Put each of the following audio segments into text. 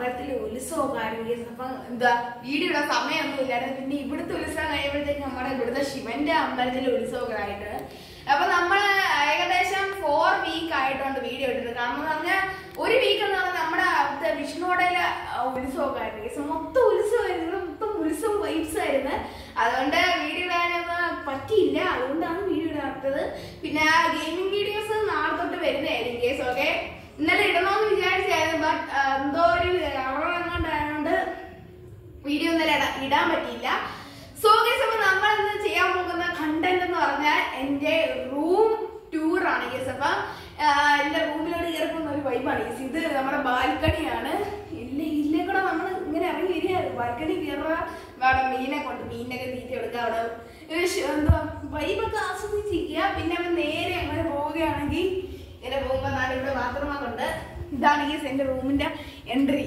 അമ്പലത്തിലെ ഉത്സവമൊക്കെ ആയിരുന്നു കേസ് അപ്പൊ എന്താ വീഡിയോ ഇടാൻ സമയമൊന്നും ഇല്ലായിരുന്നു പിന്നെ ഇവിടുത്തെ ഉത്സവം കഴിയുമ്പോഴത്തേക്ക് നമ്മുടെ ഇവിടുത്തെ ശിവന്റെ അമ്പലത്തിലെ ഉത്സവമൊക്കെ ആയിട്ട് അപ്പൊ നമ്മള് ഏകദേശം ഫോർ വീക്ക് ആയിട്ടുണ്ട് വീഡിയോ ഇട്ടിട്ട് കാരണം എന്ന് പറഞ്ഞാൽ ഒരു വീക്ക് എന്ന് പറഞ്ഞാൽ നമ്മുടെ അവിടുത്തെ വിഷ്ണുവടയിലെ ഉത്സവമൊക്കെ ആയിരുന്നു കേസ് മൊത്തം ഉത്സവമായിരുന്നു മൊത്തം ഉത്സവം വൈബ്സ് ആയിരുന്നു അതുകൊണ്ട് വീഡിയോ ഇടാനൊന്നും പറ്റിയില്ല അതുകൊണ്ടാണ് വീഡിയോ ഇടാത്തത് പിന്നെ ഗെയിമിംഗ് വീഡിയോസ് നാളെ തൊട്ട് വരുന്നതായിരിക്കും കേസ് ഓക്കെ ഇന്നലെ ഇടണമെന്ന് വിചാരിച്ചായിരുന്നു ബട്ട് എന്തോ ഒരു എങ്ങോട്ടായതുകൊണ്ട് വീഡിയോ ഇന്നലെ ഇടാ- ഇടാൻ പറ്റിയില്ല സോ ഗേസ് അപ്പൊ നമ്മൾ ഇന്ന് ചെയ്യാൻ പോകുന്ന കണ്ടന്റ് എന്ന് പറഞ്ഞാൽ എന്റെ റൂം ടൂർ ആണ് ഗേസ് അപ്പൊ ആ, എന്റെ റൂമിലോട്ട് കയറുന്ന ഒരു വൈബാണ് ഗേസ് ഇത് നമ്മുടെ ബാൽക്കണിയാണ് ഇല്ല ഇല്ലേ കൂടെ നമ്മൾ ഇങ്ങനെ ഇറങ്ങി വരിക ബാൽക്കണി കയറുക അവിടെ മീനെ കൊണ്ട് മീനൊക്കെ തീറ്റ എടുക്കുക അവിടെ ഒരു ഷ്- എന്താ വൈബൊക്കെ ആസ്വദിച്ചിരിക്കുക പിന്നെ നമ്മൾ നേരെ അങ്ങനെ പോവുകയാണെങ്കിൽ ഇങ്ങനെ പോകുമ്പോൾ നാളെ ഇവിടെ ബാത്റൂമൊക്കെ ഉണ്ട് ഇതാണ് ഗേസ് എന്റെ റൂമിന്റെ എൻട്രി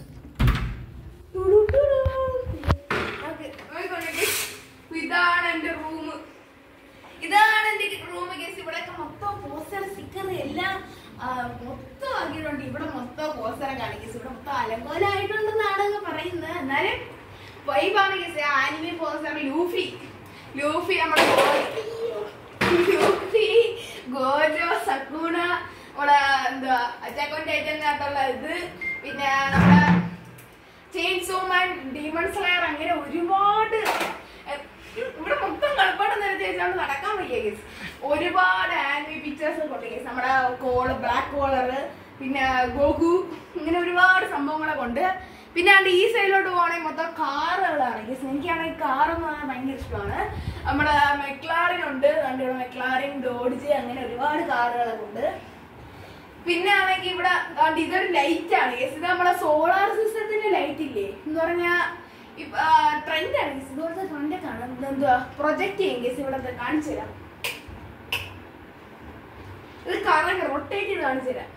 ഇതാണ് എന്റെ റൂം ഇതാണ് എന്റെ റൂം കേസ് ഇവിടെ മൊത്തം പോസ്റ്റർ സ്റ്റിക്കർ എല്ലാം ആ, മൊത്തം ആക്കിയിട്ടുണ്ട് ഇവിടെ മൊത്തം പോസ്റ്റർ കാണിക്കും ഇവിടെ മൊത്തം അലങ്കോലായിട്ടുണ്ടെന്നാണ് പറയുന്നത് എന്നാലും വൈബാണ് guys anime poster Luffy Luffy നമ്മുടെ ലൂഫി ഗോജോ സക്കൂണ നമ്മുടെ എന്താ അറ്റാക്കോൺ ടൈറ്റനകത്തുള്ള ഇത് പിന്നെ നമ്മുടെ ചെയിൻസോ മാൻ ഡീമൺ സ്ലയർ അങ്ങനെ ഒരുപാട് എ- ഇവിടെ മൊത്തം കളിപ്പാട് നിരത്തി വെച്ചുകൊണ്ട് നടക്കാൻ വയ്യ കേസ് ഒരുപാട് ആനിമി പിക്ചേഴ്സ് കൊണ്ട് കേസ് നമ്മുടെ കോള് ബ്ലാക്ക് കോളർ പിന്നെ ഗോകു ഇങ്ങനെ ഒരുപാട് സംഭവങ്ങളെ കൊണ്ട് പിന്നെ ആണ്ട് ഈ സൈഡിലോട്ട് പോകണമെങ്കിൽ മൊത്തം കാറുകളാണ് കേസ് എനിക്കാണെങ്കിൽ കാർ എന്ന് പറഞ്ഞാൽ ഭയങ്കര ഇഷ്ടമാണ് നമ്മുടെ മെക്ലാറിൻ ഉണ്ട് അതുകൊണ്ട് ഇവിടെ മെക്ലാറിൻ ഡോഡ്ജ് അങ്ങനെ ഒരുപാട് കാറുകളൊക്കെ ഉണ്ട് പിന്നെ ആണെങ്കിൽ ഇവിടെ ദാണ്ട് ഇതൊരു ലൈറ്റ് ആണ് യെസ് ഇത് നമ്മുടെ സോളാർ സിസ്റ്റത്തിന്റെ ലൈറ്റ് ഇല്ലേ എന്ന് പറഞ്ഞാ ട്രെൻഡ് ആണ് യെസ് ഇതുപോലത്തെ ട്രെൻഡ് കാണാം എന്തുവാ പ്രൊജക്ട് ചെയ്യും കേസ് ഇവിടെ കാണിച്ചു തരാം ഇത് കറങ്ങി റൊട്ടേറ്റ് ചെയ്ത് കാണിച്ചു തരാം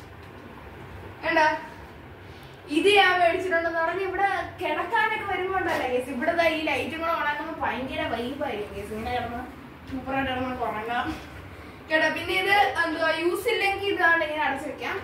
വേണ്ട ഇത് ഞാൻ മേടിച്ചിട്ടുണ്ടെന്ന് പറഞ്ഞ് ഇവിടെ കിടക്കാനൊക്കെ വരുമ്പോ ഉണ്ടല്ലോ കേസ് ഇവിടെ ദാ ഈ ലൈറ്റും കൂടെ ഉണങ്ങുമ്പോൾ ഭയങ്കര വൈബായിരിക്കും കേസ് ഇങ്ങനെ കിടന്ന് സൂപ്പറായിട്ട് കിടന്ന് നമുക്ക് ഉറങ്ങാം കേട്ടോ പിന്നെ ഇത് എന്തുവാ യൂസ് ഇല്ലെങ്കിൽ ഇതാണ് ഇങ്ങനെ അടച്ചു വെക്കാം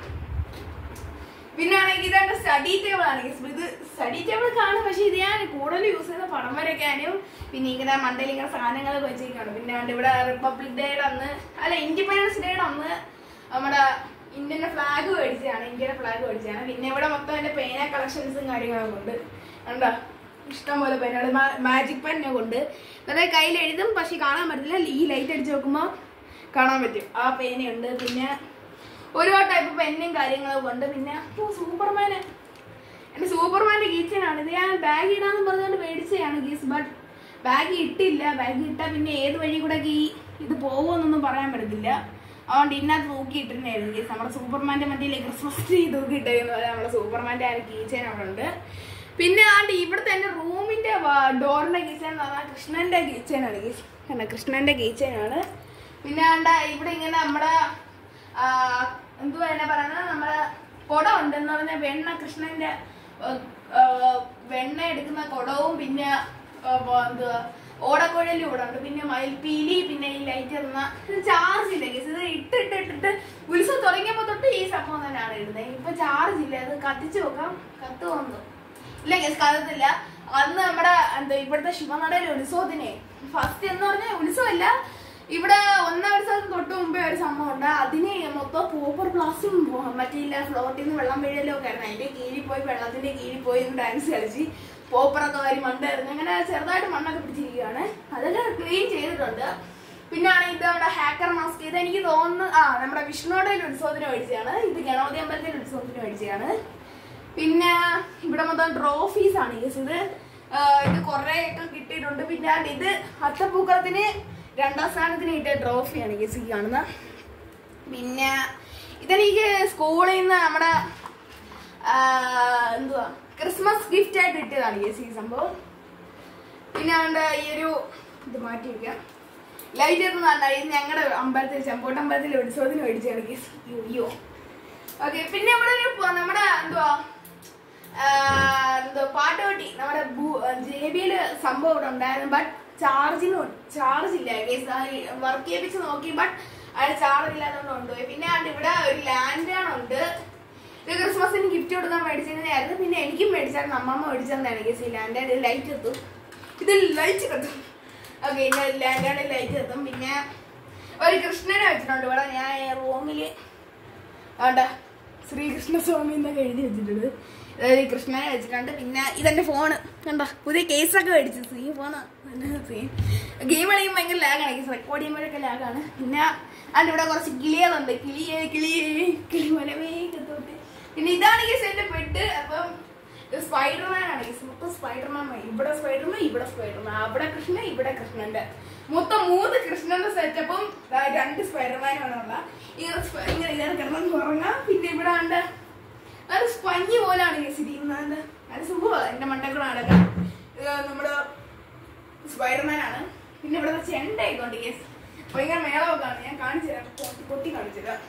പിന്നെ ആണെങ്കിൽ ഇതാണ് സ്റ്റഡി ടേബിൾ ആണ് guys. ഇത് സ്റ്റഡി ടേബിൾ കാണും പക്ഷെ ഇത് ഞാൻ കൂടുതൽ യൂസ് ചെയ്യുന്ന പടം വരയ്ക്കാനും പിന്നെ ഇങ്ങനെ മണ്ടയിൽ ഇങ്ങനെ സാധനങ്ങളൊക്കെ വെച്ചിരിക്കുകയാണ് പിന്നെ ആണ്ട് ഇവിടെ റിപ്പബ്ലിക് ഡേയുടെ അന്ന് അല്ല ഇൻഡിപെൻഡൻസ് ഡേയുടെ അന്ന് നമ്മുടെ ഇന്ത്യന്റെ ഫ്ലാഗ് മേടിച്ചതാണ് ഇന്ത്യയുടെ ഫ്ലാഗ് മേടിച്ചതാണ് പിന്നെ ഇവിടെ മൊത്തം എന്റെ പേന കളക്ഷൻസും കാര്യങ്ങളൊക്കെ ഉണ്ട് കണ്ടോ ഇഷ്ടം പോലെ പേനകൾ മാജിക് പെന്നെ കൊണ്ട് അതായത് കയ്യിൽ എഴുതും പക്ഷെ കാണാൻ പറ്റില്ല ഈ ലൈറ്റ് അടിച്ച് നോക്കുമ്പോൾ കാണാൻ പറ്റും ആ പേനയുണ്ട് പിന്നെ ഒരുപാട് ടൈപ്പ് പെന്നും കാര്യങ്ങളൊക്കെ ഉണ്ട് പിന്നെ ഓ സൂപ്പർമാന് എന്റെ സൂപ്പർമാന്റെ കിച്ചൺ ആണ് ഇത് ഞാൻ ബാഗ് ഇടാന്ന് പറഞ്ഞുകൊണ്ട് മേടിച്ചതാണ് ഗീസ് ബട്ട് ബാഗ് ഇട്ടില്ല ബാഗ് ഇട്ടാ പിന്നെ ഏത് വഴി കൂടെ ഈ ഇത് പോകുമെന്നൊന്നും പറയാൻ പറ്റത്തില്ല അതുകൊണ്ട് ഇന്നത്ത് തൂക്കിയിട്ടിരുന്നായിരുന്നു ഗീസ് നമ്മുടെ സൂപ്പർമാന്റെ മറ്റേ ക്രിസ്മസ് ട്രീ തൂക്കിയിട്ടേന്ന് പറയാം നമ്മുടെ സൂപ്പർമാന്റെ ആ കീച്ചൻ അവിടെ ഉണ്ട് പിന്നെ ആണ്ട് ഇവിടുത്തെ എന്റെ റൂമിന്റെ ഡോറിന്റെ കിച്ചൺ എന്ന് പറഞ്ഞാൽ കൃഷ്ണന്റെ കിച്ചൺ ആണ് ഗീസ് കണ്ട കൃഷ്ണന്റെ കിച്ചൺ ആണ് പിന്നെ ആണ്ട ഇവിടെ ഇങ്ങനെ നമ്മുടെ ആ, എന്തുവാ എന്നെ പറയുന്നത് നമ്മുടെ കുടം ഉണ്ട് എന്ന് പറഞ്ഞാൽ വെണ്ണ കൃഷ്ണന്റെ ആ, ആ, വെണ്ണ എടുക്കുന്ന കുടവും പിന്നെ ആ, ബ- എന്തുവാ ഓടക്കുഴലും ഇവിടെ ഉണ്ട് പിന്നെ മയിൽപ്പീലി പിന്നെ ഈ ലൈറ്റ് ഇടുന്ന ചാർജ് ഇല്ല കേസ് ഇത് ഇട്ട് ഇട്ട് ഇട്ടിട്ട് ഉത്സവം തുടങ്ങിയപ്പോ തൊട്ട് ഈ സംഭവം തന്നെയാണ് ഇടുന്നത് ഇപ്പൊ ചാർജ് ഇല്ല അത് കത്തിച്ച് നോക്കാം കത്ത് വന്നു ഇല്ല കേസ് കത്തത്തില്ല അന്ന് നമ്മുടെ എന്താ ഇവിടുത്തെ ശിവനടയിലെ ഉത്സവത്തിനെ ഫസ്റ്റ് എന്ന് പറഞ്ഞാൽ ഉത്സവമല്ല ഇവിടെ ഒന്നാം ഉത്സവത്തിന് തൊട്ട് മുമ്പേ ഒരു സംഭവം ഉണ്ട് അതിന് മൊത്തം പോപ്പർ പ്ലാസ്റ്റും മറ്റില്ല ഫ്ലോട്ടിൽ നിന്ന് വെള്ളം വീഴലും ഒക്കെ ആയിരുന്നു അതിന്റെ കീഴിൽ പോയി വെള്ളത്തിന്റെ കീഴിൽ പോയി ഡാൻസ് കളിച്ച് പോപ്പറൊക്കെ വാരി മണ്ടായിരുന്നു അങ്ങനെ ചെറുതായിട്ട് മണ്ണൊക്കെ പിടിച്ചിരിക്കുകയാണ് അതൊക്കെ ക്ലീൻ ചെയ്തിട്ടുണ്ട് പിന്നെ ആണെങ്കിൽ ഇത് നമ്മുടെ ഹാക്കർ മാസ്ക് ഇത് എനിക്ക് തോന്നുന്നു ആ നമ്മുടെ വിഷ്ണുവിടെ ഉത്സവത്തിന് മേടിച്ചതാണ് ഇത് ഗണപതി അമ്പലത്തിന്റെ ഉത്സവത്തിന് മേടിച്ചതാണ് പിന്നെ ഇവിടെ മൊത്തം ട്രോഫീസ് ആണ് യെസ് ഇത് ആ, ഇത് കുറെ ഒക്കെ കിട്ടിയിട്ടുണ്ട് പിന്നെ ആണ്ട് ഇത് അത്തപ്പൂക്കളത്തിന് രണ്ടാം സ്ഥാനത്തിന് കിട്ടിയ ട്രോഫിയാണ് യെസ് ഈ കാണുന്നത് പിന്നെ ഇതെനിക്ക് സ്കൂളിൽ നിന്ന് നമ്മുടെ ആ, എന്തുവാ ക്രിസ്മസ് ഗിഫ്റ്റ് ആയിട്ട് കിട്ടിയതാണ് യെസ് ഈ സംഭവം പിന്നെ ആണ്ട് ഈ ഒരു ഇത് മാറ്റി വെക്കാം ലൈറ്റ് ഒക്കെ നന്നായി ഇത് ഞങ്ങളുടെ അമ്പലത്തിൽ ചെമ്പോട്ട് അമ്പലത്തിൽ ഉത്സവത്തിന് മേടിച്ചാണ് യെസ് അയ്യോ ഓക്കെ പിന്നെ ഇവിടെ ഒരു പ- നമ്മുടെ എന്തുവാ ആ, എന്തോ പാട്ടുപെട്ടി നമ്മുടെ ജെ ബിയില് സംഭവം ഇവിടെ ഉണ്ടായിരുന്നു ബട്ട് ചാർജിന് ചാർജ് ഇല്ല കേസ് വർക്ക് ചെയ്യിപ്പിച്ച് നോക്കി ബട്ട് അതിന് ചാർജ് ഇല്ലാത്തതുകൊണ്ട് കൊണ്ടുപോയി പിന്നെ ആണ്ട് ഇവിടെ ഒരു ലാൻഡേൺ ഉണ്ട് ഇത് ക്രിസ്മസിന് ഗിഫ്റ്റ് കൊടുക്കാൻ മേടിച്ചിരുന്നായിരുന്നു പിന്നെ എനിക്കും മേടിച്ചായിരുന്നു അമ്മമ്മ മേടിച്ചതെന്നാണ് ഗസ് ഈ ലാൻഡ് ലൈറ്റ് എത്തും ഇതിൽ ലൈറ്റ് കത്തും ഓക്കെ ഇന്ന ലാൻഡാണ് ലൈറ്റ് എത്തും പിന്നെ ഒരു കൃഷ്ണനെ വെച്ചിട്ടുണ്ട് ഇവിടെ ഞാൻ റൂമിൽ വേണ്ട ശ്രീകൃഷ്ണ സ്വാമി എന്നൊക്കെ എഴുതി വെച്ചിട്ടുണ്ട് അതായത് കൃഷ്ണനെ വെച്ചിട്ടുണ്ട് പിന്നെ ഇതെന്റെ ഫോണ് കണ്ട പുതിയ കേസൊക്കെ മേടിച്ചു ശ്രീ ഫോണ് ഗെയിം കളിക്കുമ്പോൾ ഭയങ്കര ലാഗാണ് കേസ് റെക്കോർഡ് ചെയ്യുമ്പോഴൊക്കെ ലാഗാണ് പിന്നെ അതിൻ്റെ ഇവിടെ കുറച്ച് കിളികളുണ്ട് കിളിയെ കിളിയെ കിളി മലമേ കത്തോട്ട് പിന്നെ ഇതാണ് കേസ് എന്റെ ബെഡ് അപ്പം സ്പൈഡർമാൻ ആണ് കേസ് മൊത്തം സ്പൈഡർമാൻ മതി. ഇവിടെ സ്പൈഡർമാൻ ഇവിടെ സ്പൈഡർമാൻ അവിടെ കൃഷ്ണൻ ഇവിടെ കൃഷ്ണന്റെ മൊത്തം മൂന്ന് കൃഷ്ണന്റെ സെറ്റപ്പും രണ്ട് സ്പൈഡർമാനുമാണുള്ള ഇങ്ങനെ സ്പ- ഇങ്ങനെ ഇങ്ങനെ കിടന്നു ഉറങ്ങാം പിന്നെ ഇവിടെ ഉണ്ട് അത് സ്പഞ്ഞ് പോലാണ് കേസ് ഇരിക്കുന്നത് അത് സുഖമാണ് എന്റെ മണ്ടക്കൂടെ നടക്കാം ഇത് നമ്മുടെ സ്പൈഡർമാൻ ആണ് പിന്നെ ഇവിടെ ചെണ്ടയൊക്കെ ഉണ്ട് കേസ് ഭയങ്കര മേളമൊക്കെ ആണ് ഞാൻ കാണിച്ചു തരാം കൊട്ടി കൊട്ടി കാണിച്ചു തരാം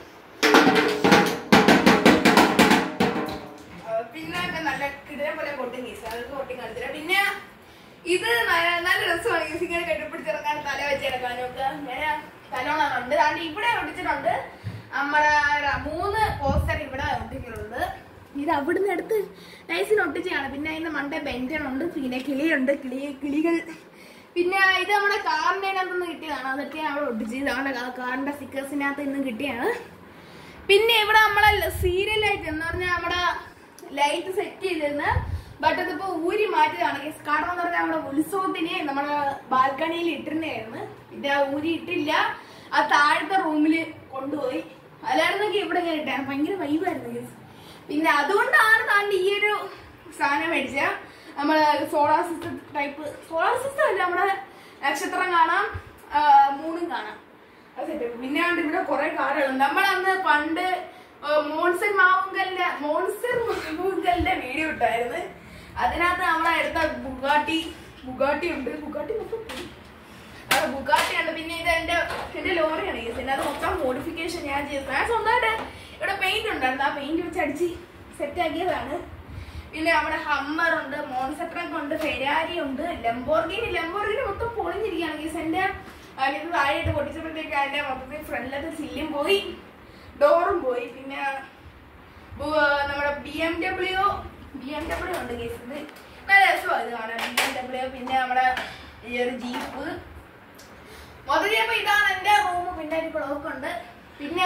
ആ, പിന്നെ ഒക്കെ നല്ല കിടനെ പോലെ കൊട്ടും കേസ് അതൊക്കെ കൊട്ടി കാണിച്ചു തരാം പിന്നെ ഇത് ന- നല്ല രസമാണ് കേസ് ഇങ്ങനെ കെട്ടിപ്പിടിച്ചിറക്കാൻ തല വെച്ചിറക്കാനും ഒക്കെ ഇങ്ങനെ തലോണുണ്ട് അതുകൊണ്ട് ഇവിടെ ഒട്ടിച്ചിട്ടുണ്ട് നമ്മുടെ ര- മൂന്ന് പോസ്റ്റർ ഇവിടെ ഒട്ടിച്ചിട്ടുണ്ട് ഇത് അവിടുന്ന് എടുത്ത് നൈസിന് ഒട്ടിച്ചാണ് പിന്നെ അതിന് മണ്ടേ ബെഞ്ചനുണ്ട് പിന്നെ കിളിയുണ്ട് കിളി കിളികൾ പിന്നെ ഇത് നമ്മുടെ കാറിന്റെ അകത്തുനിന്ന് കിട്ടിയതാണ് അതൊക്കെ അവിടെ ഒട്ടിച്ച് ഇതാണ് കാറിന്റെ സ്റ്റിക്കേഴ്സിനകത്ത് നിന്ന് കിട്ടിയാണ് പിന്നെ ഇവിടെ നമ്മളെ സീരിയൽ ലൈറ്റ് എന്ന് പറഞ്ഞാൽ നമ്മുടെ ലൈറ്റ് സെറ്റ് ചെയ്തിരുന്ന ബട്ട് അതിപ്പോ ഊരി മാറ്റിയതാണ് Guys, കാരണം എന്ന് പറഞ്ഞാൽ നമ്മുടെ ഉത്സവത്തിന് നമ്മുടെ ബാൽക്കണിയിൽ ഇട്ടിരുന്നായിരുന്നു പിന്നെ ആ ഊരി ഇട്ടില്ല ആ താഴത്തെ റൂമിൽ കൊണ്ടുപോയി അല്ലായിരുന്നെങ്കിൽ ഇവിടെ ഇങ്ങനെ ഇട്ടാണ് ഭയങ്കര വൈബായിരുന്നു guys. പിന്നെ അതുകൊണ്ടാണ് താണ്ട് ഈ ഒരു സാധനം മേടിച്ച നമ്മളെ solar system type solar system അല്ല നമ്മുടെ നക്ഷത്രം കാണാം ആ, മൂണും കാണാം അത് set. പിന്നെ ആണ്ട് ഇവിടെ കുറെ കാറുകളുണ്ട് നമ്മളന്ന് പണ്ട് ആ, മോൺസൺ മാവുങ്കലിന്റെ മോൺസൺ മാവുങ്കലിന്റെ വീഡിയോ ഇട്ടായിരുന്നു അതിനകത്ത് നമ്മളെ എടുത്ത ബുഗാട്ടി ബുഗാട്ടി ഉണ്ട് ബുഗാട്ടി മൊത്തം പോയി. ആ ബുഗാട്ടി ഉണ്ട് പിന്നെ ഇത് എന്റെ എന്റെ ലോറിയാണ് കേസ് ഇതിനകത്ത് മൊത്തം മോഡിഫിക്കേഷൻ ഞാൻ ചെയ്തത് ഞാൻ സ്വന്തമായിട്ട് ഇവിടെ പെയിന്റ് ഉണ്ടായിരുന്നു ആ പെയിന്റ് വെച്ച് അടിച്ച് സെറ്റ് ആക്കിയതാണ് പിന്നെ നമ്മുടെ ഹമ്മർ ഉണ്ട് മോൺസെട്രക്ക് ഉണ്ട് ഫെരാരി ഉണ്ട് ലംബോർഗിനി ലംബോർഗിനി മൊത്തം പൊളിഞ്ഞിരിക്കുകയാണ് കേസ് എന്റെ അതിന് താഴെയിട്ട് പൊട്ടിച്ചപ്പോഴത്തേക്ക് അതിന്റെ മൊത്തത്തിൽ ഫ്രണ്ടിലത്തെ സില്ലും പോയി ഡോറും പോയി പിന്നെ ബു- നമ്മുടെ B M W B M W ഉണ്ട് കേസ് ഇത് നല്ല രസമാണ് ഇത് കാണാൻ ബി എം ഡബ്ല്യു പിന്നെ നമ്മുടെ ഈ ഒരു ജീപ്പ് മൊത്തത്തിൽ അപ്പൊ ഇതാണ് എന്റെ റൂം പിന്നെ ഒരു ക്ലോക്ക് ഉണ്ട് പിന്നെ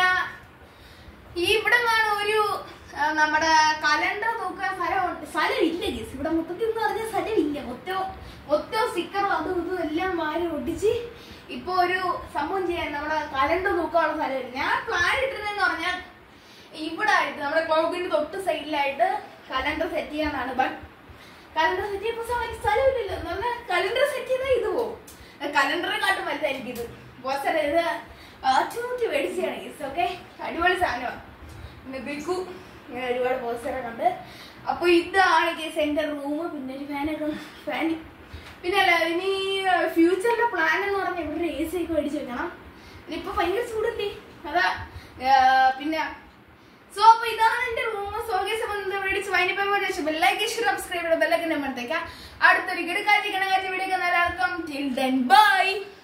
ഈ ഇവിടെ കാണും ഒരു ആ, നമ്മുടെ കലണ്ടർ തൂക്കാൻ സ്ഥലമുണ്ട് സ്ഥലമില്ല ഗീസ് ഇവിടെ മൊത്തത്തിൽ എന്ന് പറഞ്ഞാൽ സ്ഥലമില്ല മൊത്തം മൊത്തം സ്റ്റിക്കറും അതും ഇതും എല്ലാം വാരി ഒട്ടിച്ച് ഇപ്പൊ ഒരു സംഭവം ചെയ്യാൻ നമ്മുടെ കലണ്ടർ തൂക്കാനുള്ള സ്ഥലമില്ല ഞാൻ പ്ലാൻ ഇട്ടിരുന്നെന്ന് പറഞ്ഞാൽ ഇവിടെ ആയിട്ട് നമ്മുടെ ക്ലോക്കിന്റെ തൊട്ട് സൈഡിലായിട്ട് കലണ്ടർ സെറ്റ് ചെയ്യാനാണ് ബട്ട് കലണ്ടർ സെറ്റ് ചെയ്യുമ്പോൾ സമയത്ത് സ്ഥലമില്ലല്ലോ എന്ന് പറഞ്ഞാൽ കലണ്ടർ സെറ്റ് ചെയ്താൽ ഇത് പോകും കലണ്ടറെ കാട്ടും വലുതായിരിക്കും ഇത് പോസ്റ്റർ ഇത് അച്ചുനൂറ്റി മേടിച്ചാണ് ഗീസ് ഓക്കെ അടിപൊളി സാധനമാണ് പിന്നെ ബിക്കു ഇങ്ങനെ ഒരുപാട് പോസ്റ്ററൊക്കെ ഉണ്ട് അപ്പൊ ഇതാണ് കേസ് എന്റെ റൂം പിന്നെ ഒരു ഫാനൊക്കെ ഫാൻ പിന്നെ അല്ല ഇനി ഫ്യൂച്ചറിന്റെ പ്ലാൻ എന്ന് പറഞ്ഞാൽ ഇവിടെ ഒരു എ സി ഒക്കെ മേടിച്ച് വെക്കണം ഇനിയിപ്പോ ഭയങ്കര ചൂടല്ലേ അതാ ആ, പിന്നെ സോ അപ്പൊ ഇതാണ് എന്റെ റൂം സോകേസ് മേടിച്ച് വൈകിട്ട് ബെല്ലൈക്ക് സബ്സ്ക്രൈബ് ചെയ്ത് ബെല്ലൈക്കിന്റെ അടുത്തേക്ക് അടുത്തൊരു കിടക്കാഴ്ച കിടക്കാഴ്ച വീഡിയോ എല്ലാവർക്കും ടിൽ ദെൻ ബൈ